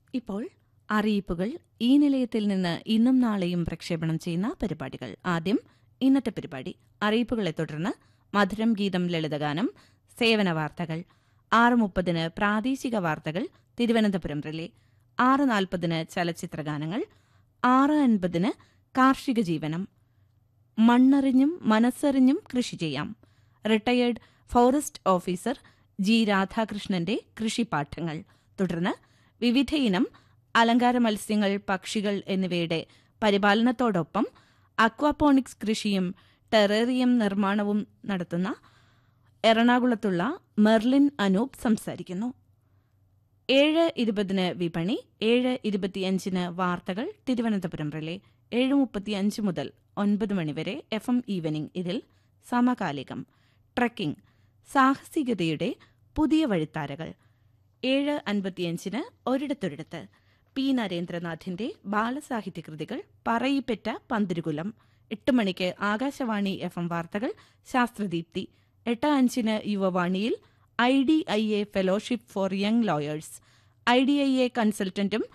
ഇപ്പോൾ അറിയിപ്പുകൾ ഈ നിലയത്തിൽ നിന്ന് ഇന്നും നാളെയും പ്രക്ഷേപണം ചെയ്യുന്ന പരിപാടികൾ ആദ്യം ഇന്നത്തെ പരിപാടി അറിയിപ്പുകളെ തുടർന്ന് മധുരം ഗീതം ലളിതഗാനം സേവന വാർത്തകൾ ആറ് മുപ്പതിന് പ്രാദേശിക വാർത്തകൾ തിരുവനന്തപുരം റിലേ ആറ് നാൽപ്പതിന് ചലച്ചിത്രഗാനങ്ങൾ ആറ് അൻപതിന് കാർഷിക ജീവനം മണ്ണറിഞ്ഞും മനസ്സറിഞ്ഞും കൃഷി ചെയ്യാം റിട്ടയേർഡ് ഫോറസ്റ്റ് ഓഫീസർ ജി രാധാകൃഷ്ണന്റെ കൃഷിപാഠങ്ങൾ തുടർന്ന് വിവിധയിനം അലങ്കാര മത്സ്യങ്ങൾ പക്ഷികൾ എന്നിവയുടെ പരിപാലനത്തോടൊപ്പം അക്വാപോണിക്സ് കൃഷിയും ടെറേറിയം നിർമ്മാണവും നടത്തുന്ന എറണാകുളത്തുള്ള മെർലിൻ അനൂപ് സംസാരിക്കുന്നു ഏഴ് ഇരുപതിന് വിപണി ഏഴ് ഇരുപത്തിയഞ്ചിന് വാർത്തകൾ തിരുവനന്തപുരം റിലേ ഏഴ് മുപ്പത്തിയഞ്ച് മുതൽ ഒൻപത് മണിവരെ എഫ് എം ഈവനിംഗ് ഇതിൽ സമകാലികം ട്രക്കിംഗ് സാഹസികതയുടെ പുതിയ വഴിത്താരകൾ ഏഴ് അൻപത്തിയഞ്ചിന് ഒരിടത്തൊരിടത്ത് പി നരേന്ദ്രനാഥിന്റെ ബാലസാഹിത്യ കൃതികൾ പറയിപ്പെറ്റ പന്തിരുകുലം എട്ട് മണിക്ക് ആകാശവാണി എഫ് എം വാർത്തകൾ ശാസ്ത്രദീപ്തി എട്ട് അഞ്ചിന് യുവവാണിയിൽ I D I A fellowship for young lawyers I D I A കൺസൾട്ടന്റും